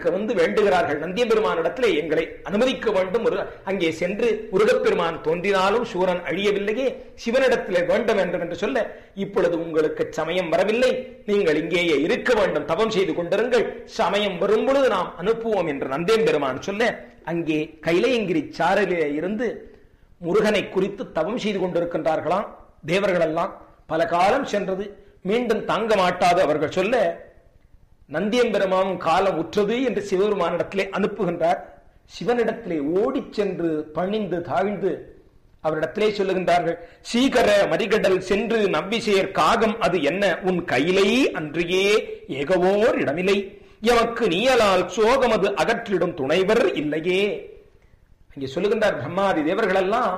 இருக்க வந்து வேண்டுகிறார்கள் நந்திய பெருமானிடத்திலே எங்களை அனுமதிக்க வேண்டும் ஒரு அங்கே சென்று முருகப்பெருமான் தோன்றினாலும் சூரன் அழியவில்லையே சிவனிடத்திலே வேண்டும் வேண்டும் என்று சொல்ல இப்பொழுது உங்களுக்கு சமயம் வரவில்லை நீங்கள் இங்கேயே இருக்க வேண்டும் தவம் செய்து கொண்டிருங்கள் சமயம் வரும் பொழுது நாம் அனுப்புவோம் என்று நந்தேம் பெருமான் சொல்ல அங்கே கைலையங்கிரி சாரலிலே இருந்து முருகனை குறித்து தவம் செய்து கொண்டிருக்கின்றார்களாம் தேவர்கள் எல்லாம் பல காலம் சென்றது மீண்டும் தாங்க மாட்டாது அவர்கள் சொல்ல நந்தியம்பெருமானும் காலம் உற்றது என்று சிவபெருமானிடத்திலே அனுப்புகின்றார் சிவனிடத்திலே ஓடிச் சென்று பணிந்து தாழ்ந்து அவரிடத்திலே சொல்லுகின்றார்கள் சீகர மரிகடல் சென்று நவ்விசேர் காகம் அது என்ன உன் கையிலை அன்றியே ஏகவோர் இடமில்லை எமக்கு நீயலால் சோகமது அகற்றிடும் துணைவர் இல்லையே அங்கே சொல்லுகின்றார் பிரம்மாதி தேவர்கள் எல்லாம்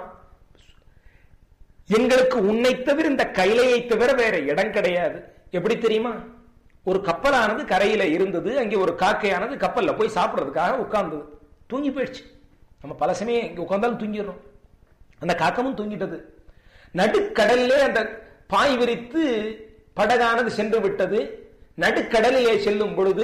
எங்களுக்கு உன்னை தவிர இந்த கைலையை தவிர வேற இடம் கிடையாது எப்படி தெரியுமா ஒரு கப்பலானது கரையில இருந்தது அங்கே ஒரு காக்கையானது கப்பல்ல போய் சாப்பிடுறதுக்காக உட்கார்ந்தது தூங்கி போயிடுச்சு நம்ம பல சமயம் இங்க உட்கார்ந்தாலும் தூங்கிடுறோம் அந்த காக்கமும் தூங்கிட்டது நடுக்கடல்லே அந்த பாய் விரித்து படகானது சென்று விட்டது நடுக்கடலிலே செல்லும் பொழுது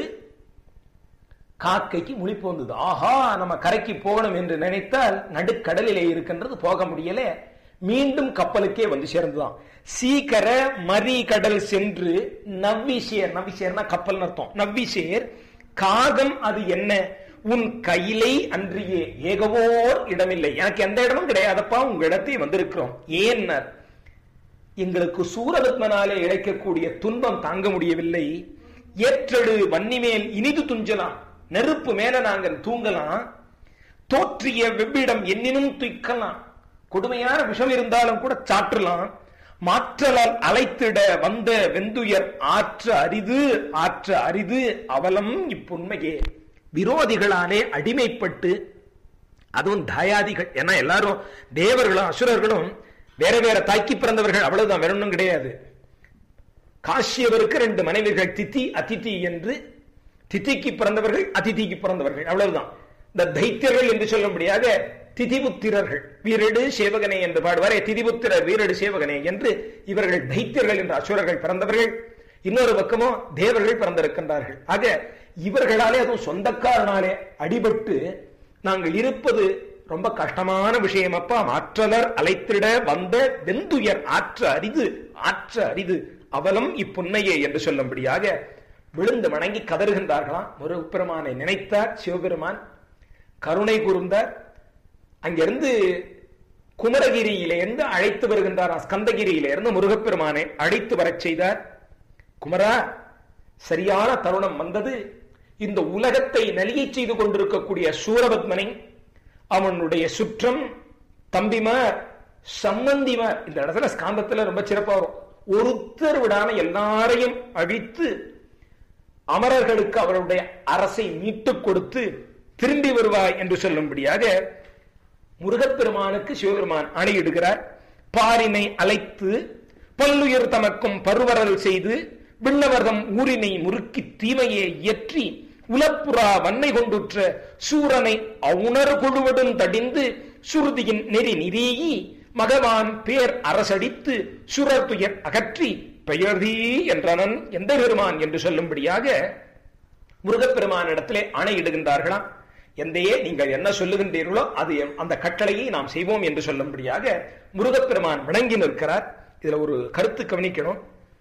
காக்கைக்கு முழிப்பு வந்தது ஆஹா நம்ம கரைக்கு போகணும் என்று நினைத்தால் நடுக்கடலிலே இருக்கின்றது போக முடியல மீண்டும் கப்பலுக்கே வந்து சேர்ந்துதான் சீக்கர மரி கடல் சென்று நவ்விசேர் நவ்விசேர்னா கப்பல் அர்த்தம் நவ்விசேர் காகம் அது என்ன உன் கையிலை அன்றியே ஏகவோர் இடமில்லை எனக்கு எந்த இடமும் கிடையாதப்பா உங்க இடத்தை வந்திருக்கிறோம் ஏன்னர் எங்களுக்கு சூரபத்மனாலே இழைக்கக்கூடிய துன்பம் தாங்க முடியவில்லை ஏற்றடு வன்னிமேல் இனிது துஞ்சலாம் நெருப்பு மேல நாங்கள் தூங்கலாம் தோற்றிய வெவ்விடம் என்னினும் துய்க்கலாம் கொடுமையான விஷம் இருந்தாலும் கூட சாற்றலாம் மாற்றலால் அழைத்திட வந்த வெந்துயர் ஆற்ற அரிது ஆற்ற அரிது அவலம் இப்புண்மையே விரோதிகளாலே அடிமைப்பட்டு அதுவும் தாயாதிகள் ஏன்னா எல்லாரும் தேவர்களும் அசுரர்களும் வேற வேற தாக்கி பிறந்தவர்கள் அவ்வளவுதான் வேற ஒன்றும் கிடையாது காசியவருக்கு ரெண்டு மனைவிகள் தித்தி அதிதி என்று திதிக்கு பிறந்தவர்கள் அதிதிக்கு பிறந்தவர்கள் அவ்வளவுதான் இந்த தைத்தியர்கள் என்று சொல்லும்படியாக திதிபுத்திரர்கள் வீரடு சேவகனே என்று பாடுவாரே திதிபுத்திரர் வீரடு சேவகனே என்று இவர்கள் தைத்தியர்கள் என்ற அசுரர்கள் பிறந்தவர்கள் இன்னொரு பக்கமோ தேவர்கள் பிறந்திருக்கின்றார்கள் ஆக இவர்களாலே அதுவும் சொந்தக்காரனாலே அடிபட்டு நாங்கள் இருப்பது ரொம்ப கஷ்டமான விஷயம் அப்பா ஆற்றலர் அலைத்திட வந்த வெந்துயர் ஆற்ற அரிது ஆற்ற அரிது அவலம் இப்புன்னையே என்று சொல்லும்படியாக விழுந்து வணங்கி கதறுகின்றார்களாம் முருகப்பெருமானை நினைத்தார் சிவபெருமான் கருணை கூர்ந்தார் அங்கிருந்து குமரகிரியிலிருந்து அழைத்து வருகின்றார் ஸ்கந்தகிரியிலிருந்து முருகப்பெருமானை அழைத்து வரச் செய்தார் குமரா சரியான தருணம் வந்தது இந்த உலகத்தை நலியச் செய்து கொண்டிருக்கக்கூடிய சூரபத்மனை அவனுடைய சுற்றம் தம்பிமார் சம்பந்திமார் இந்த இடத்துல ஸ்காந்தத்துல ரொம்ப சிறப்பா வரும் ஒருத்தர் விடாம எல்லாரையும் அழித்து அமரர்களுக்கு அவருடைய அரசை மீட்டுக் கொடுத்து திரும்பி வருவாய் என்று சொல்லும்படியாக முருகப்பெருமானுக்கு சிவபெருமான் அணையிடுகிறார் பாரினை அழைத்து பல்லுயிர் தமக்கும் பருவரல் செய்து விண்ணவர்தம் ஊரினை முறுக்கி தீமையை இயற்றி உலப்புறா வன்மை கொண்டுற்ற சூரனை அவுணர் குழுவடும் தடிந்து சுருதியின் நெறி நிறீயி மகவான் பேர் அரசடித்து சுரர் துயர் அகற்றி பெயர்தீ என்றனன் எந்த பெருமான் என்று சொல்லும்படியாக முருகப்பெருமான் இடத்திலே ஆணையிடுகின்றார்களாம் எந்தையே நீங்கள் என்ன சொல்லுகின்றீர்களோ அது அந்த கட்டளையை நாம் செய்வோம் என்று சொல்லும்படியாக முருகப்பெருமான் விளங்கி நிற்கிறார் இதுல ஒரு கருத்து கவனிக்கணும்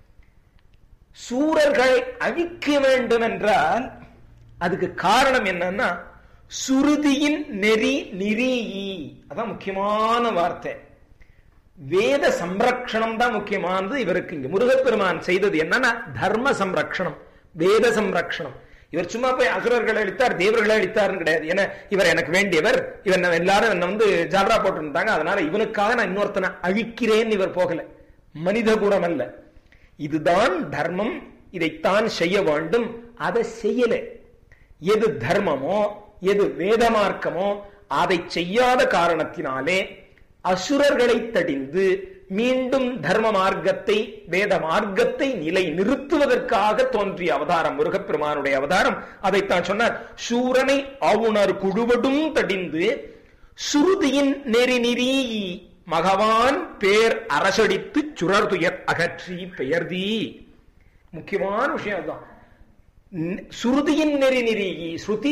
சூரர்களை அழிக்க வேண்டும் என்றால் அதுக்கு காரணம் என்னன்னா சுருதியின் நெறி நிறீயி அதான் முக்கியமான வார்த்தை வேத சம்ரக்ஷணம் தான் முக்கியமானது இவருக்கு இங்க முருகப்பெருமான் செய்தது என்னன்னா தர்ம சம்ரக்ஷணம் வேத சம்ரக்ஷணம் இவர் சும்மா போய் அசுரர்களை அழித்தார் தேவர்களை அழித்தார்னு கிடையாது ஏன்னா இவர் எனக்கு வேண்டியவர் இவன் எல்லாரும் என்ன வந்து ஜால்ரா போட்டுட்டாங்க அதனால இவனுக்காக நான் இன்னொருத்தனை அழிக்கிறேன் இவர் போகல மனித குணம் அல்ல இதுதான் தர்மம் இதைத்தான் செய்ய வேண்டும் அதை செய்யல எது தர்மமோ எது வேத மார்க்கமோ அதை செய்யாத காரணத்தினாலே அசுரர்களை தடிந்து மீண்டும் தர்ம மார்க்கத்தை வேத மார்க்கத்தை நிலை நிறுத்துவதற்காக தோன்றிய அவதாரம் முருகப்பெருமானுடைய அவதாரம் அதைத்தான் சொன்னார் சூரனை அவுணர் குழுவடும் தடிந்து சுருதியின் நெறி நிறீ மகவான் பேர் அரசடித்து சுரர் துயர் அகற்றி பெயர்தி முக்கியமான விஷயம் அதுதான் சுருதியின் நெறி நெறி ஸ்ருதி